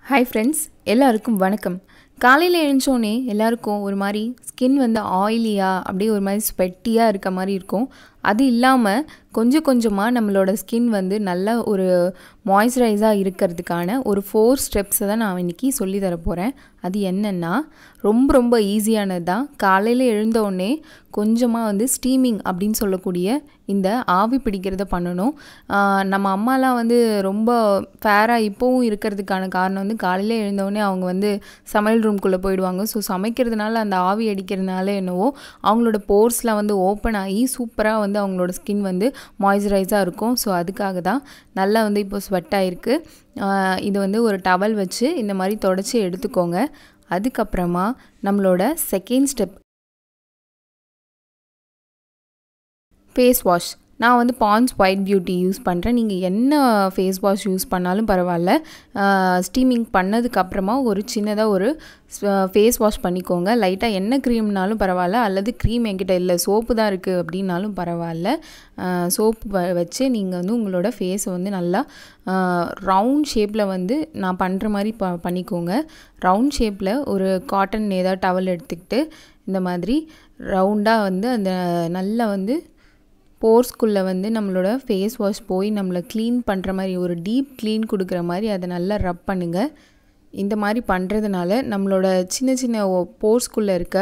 hi friends எல்லாருக்கும் வணக்கம் காலையில் எழுந்தோடனே எல்லாருக்கும் ஒரு மாதிரி ஸ்கின் வந்து ஆயிலியாக அப்படியே ஒரு மாதிரி ஸ்வெட்டியாக இருக்க மாதிரி இருக்கும் அது இல்லாமல் கொஞ்சம் கொஞ்சமாக நம்மளோட ஸ்கின் வந்து நல்ல ஒரு மாய்ஸ்சரைஸாக இருக்கிறதுக்கான ஒரு ஃபோர் ஸ்டெப்ஸை தான் நான் இன்றைக்கி சொல்லி தர போகிறேன் அது என்னென்னா ரொம்ப ரொம்ப ஈஸியானது தான் காலையில் எழுந்தோடனே கொஞ்சமாக வந்து ஸ்டீமிங் அப்படின்னு சொல்லக்கூடிய இந்த ஆவி பிடிக்கிறத பண்ணணும் ஆஹ் நம்ம அம்மாலாம் வந்து ரொம்ப ஃபேராக இப்போவும் இருக்கிறதுக்கான காரணம் வந்து காலையில் எழுந்தோடனே அவங்க வந்து சமையல் ரூம்குள்ளே போயிடுவாங்க ஸோ சமைக்கிறதுனால அந்த ஆவி அடிக்கிறதுனால என்னவோ அவங்களோட போர்ஸ்லாம் வந்து ஓப்பன் ஆகி சூப்பராக வந்து அவங்களோட ஸ்கின் வந்து மாய்ஸ்சரைஸாக இருக்கும் ஸோ அதுக்காக தான் நல்லா வந்து இப்போ ஸ்வெட் ஆகிருக்கு இது வந்து ஒரு டவல் வச்சு இந்த மாதிரி தொடச்சி எடுத்துக்கோங்க அதுக்கப்புறமா நம்மளோட செகண்ட் ஸ்டெப் ஃபேஸ் வாஷ் நான் வந்து பான்ஸ் ஒயிட் பியூட்டி யூஸ் பண்ணுறேன் நீங்கள் என்ன ஃபேஸ் வாஷ் யூஸ் பண்ணாலும் பரவாயில்ல ஸ்டீமிங் பண்ணதுக்கப்புறமா ஒரு சின்னதாக ஒரு ஃபேஸ் வாஷ் பண்ணிக்கோங்க லைட்டாக என்ன க்ரீம்னாலும் பரவாயில்ல அல்லது க்ரீம் என்கிட்ட இல்லை சோப்பு தான் இருக்குது அப்படின்னாலும் பரவாயில்ல சோப்பு வச்சு நீங்கள் வந்து உங்களோட ஃபேஸை வந்து நல்லா ரவுண்ட் ஷேப்பில் வந்து நான் பண்ணுற மாதிரி ப பண்ணிக்கோங்க ரவுண்ட் ஷேப்பில் ஒரு காட்டன் ஏதாவது டவல் எடுத்துக்கிட்டு இந்த மாதிரி ரவுண்டாக வந்து அந்த நல்லா வந்து போர்ஸ்குள்ளே வந்து நம்மளோட ஃபேஸ் வாஷ் போய் நம்மளை க்ளீன் பண்ணுற மாதிரி ஒரு டீப் க்ளீன் கொடுக்குற மாதிரி அதை நல்லா ரப் பண்ணுங்கள் இந்த மாதிரி பண்ணுறதுனால நம்மளோட சின்ன சின்ன போர்ஸ்குள்ளே இருக்க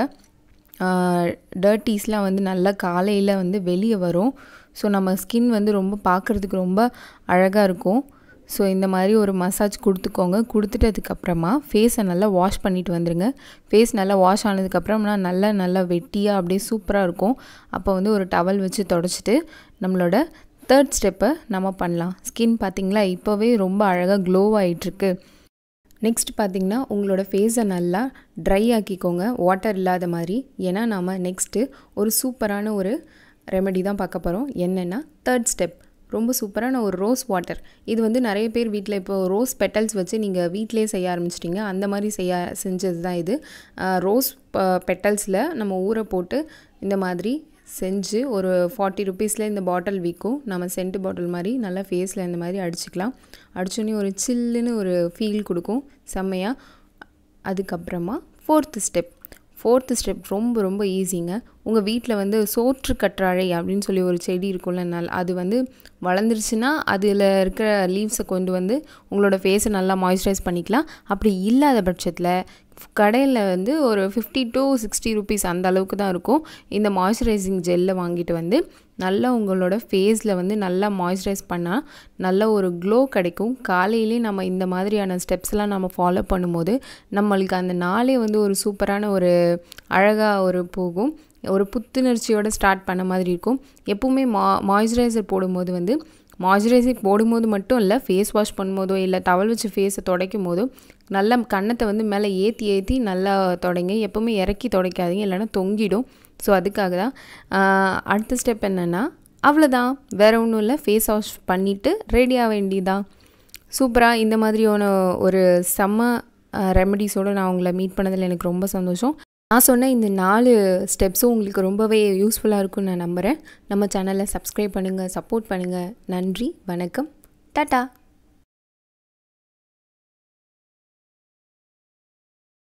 டர்ட்டீஸ்லாம் வந்து நல்லா காலையில் வந்து வெளியே வரும் ஸோ நம்ம ஸ்கின் வந்து ரொம்ப பார்க்குறதுக்கு ரொம்ப அழகாக இருக்கும் ஸோ இந்த மாதிரி ஒரு மசாஜ் கொடுத்துக்கோங்க கொடுத்துட்டதுக்கப்புறமா ஃபேஸை நல்லா வாஷ் பண்ணிட்டு வந்துடுங்க ஃபேஸ் நல்லா வாஷ் ஆனதுக்கப்புறம்னா நல்லா நல்லா வெட்டியாக அப்படியே சூப்பராக இருக்கும் அப்போ வந்து ஒரு டவல் வச்சு தொடச்சிட்டு நம்மளோட தேர்ட் ஸ்டெப்பை நம்ம பண்ணலாம் ஸ்கின் பார்த்திங்களா இப்போவே ரொம்ப அழகாக க்ளோ ஆகிட்டுருக்கு நெக்ஸ்ட் பார்த்திங்கன்னா உங்களோட ஃபேஸை நல்லா ட்ரை ஆக்கிக்கோங்க வாட்டர் இல்லாத மாதிரி ஏன்னா நாம் நெக்ஸ்ட்டு ஒரு சூப்பரான ஒரு ரெமெடி தான் பார்க்க போகிறோம் என்னென்னா தேர்ட் ஸ்டெப் ரொம்ப சூப்பரான ஒரு ரோஸ் வாட்டர் இது வந்து நிறைய பேர் வீட்டில் இப்போ ரோஸ் பெட்டல்ஸ் வச்சு நீங்கள் வீட்டிலே செய்ய ஆரம்பிச்சிட்டிங்க அந்த மாதிரி செய்ய செஞ்சது தான் இது ரோஸ் பெட்டல்ஸில் நம்ம ஊற போட்டு இந்த மாதிரி செஞ்சு ஒரு ஃபார்ட்டி ருபீஸில் இந்த பாட்டில் விற்கும் நம்ம சென்ட் பாட்டில் மாதிரி நல்லா ஃபேஸில் இந்த மாதிரி அடிச்சுக்கலாம் அடிச்சோடனே ஒரு சில்லுன்னு ஒரு ஃபீல் கொடுக்கும் செம்மையாக அதுக்கப்புறமா ஃபோர்த்து ஸ்டெப் ஃபோர்த்து ஸ்டெப் ரொம்ப ரொம்ப ஈஸிங்க உங்கள் வீட்டில் வந்து சோற்று கற்றாழை அப்படின்னு சொல்லி ஒரு செடி இருக்கும்ல நாள் அது வந்து வளர்ந்துருச்சுன்னா அதில் இருக்கிற லீவ்ஸை கொண்டு வந்து உங்களோட ஃபேஸை நல்லா மாய்ஸ்சரைஸ் பண்ணிக்கலாம் அப்படி இல்லாத பட்சத்தில் கடையில் வந்து ஒரு ஃபிஃப்டி டு சிக்ஸ்டி ருபீஸ் அந்த அளவுக்கு தான் இருக்கும் இந்த மாய்ஸ்சரைசிங் ஜெல்லை வாங்கிட்டு வந்து நல்லா உங்களோட ஃபேஸில் வந்து நல்லா மாய்ஸ்சரைஸ் பண்ணால் நல்ல ஒரு க்ளோ கிடைக்கும் காலையிலே நம்ம இந்த மாதிரியான ஸ்டெப்ஸ்லாம் நம்ம ஃபாலோ பண்ணும்போது நம்மளுக்கு அந்த நாளே வந்து ஒரு சூப்பரான ஒரு அழகாக ஒரு போகும் ஒரு புத்துணர்ச்சியோடு ஸ்டார்ட் பண்ண மாதிரி இருக்கும் எப்பவுமே மா மாய்ஸ்சரைசர் போடும்போது வந்து மாய்ஸ்சரைசர் போடும்போது மட்டும் இல்லை ஃபேஸ் வாஷ் பண்ணும்போதோ இல்லை டவல் வச்சு ஃபேஸை துடைக்கும் போதோ நல்லா கன்னத்தை வந்து மேலே ஏற்றி ஏற்றி நல்லா தொடங்க எப்போவுமே இறக்கி துடைக்காதீங்க இல்லைன்னா தொங்கிடும் ஸோ அதுக்காக தான் அடுத்த ஸ்டெப் என்னென்னா அவ்வளோதான் வேறு ஒன்றும் இல்லை ஃபேஸ் வாஷ் பண்ணிவிட்டு ரெடி ஆக வேண்டியதான் சூப்பராக இந்த மாதிரியான ஒரு செம்ம ரெமடிஸோடு நான் உங்களை மீட் பண்ணதில் எனக்கு ரொம்ப சந்தோஷம் நான் சொன்ன இந்த நாலு ஸ்டெப்ஸும் உங்களுக்கு ரொம்பவே யூஸ்ஃபுல்லாக இருக்கும்னு நான் நம்புகிறேன் நம்ம சேனலை சப்ஸ்கிரைப் பண்ணுங்கள் சப்போர்ட் பண்ணுங்கள் நன்றி வணக்கம் டாட்டா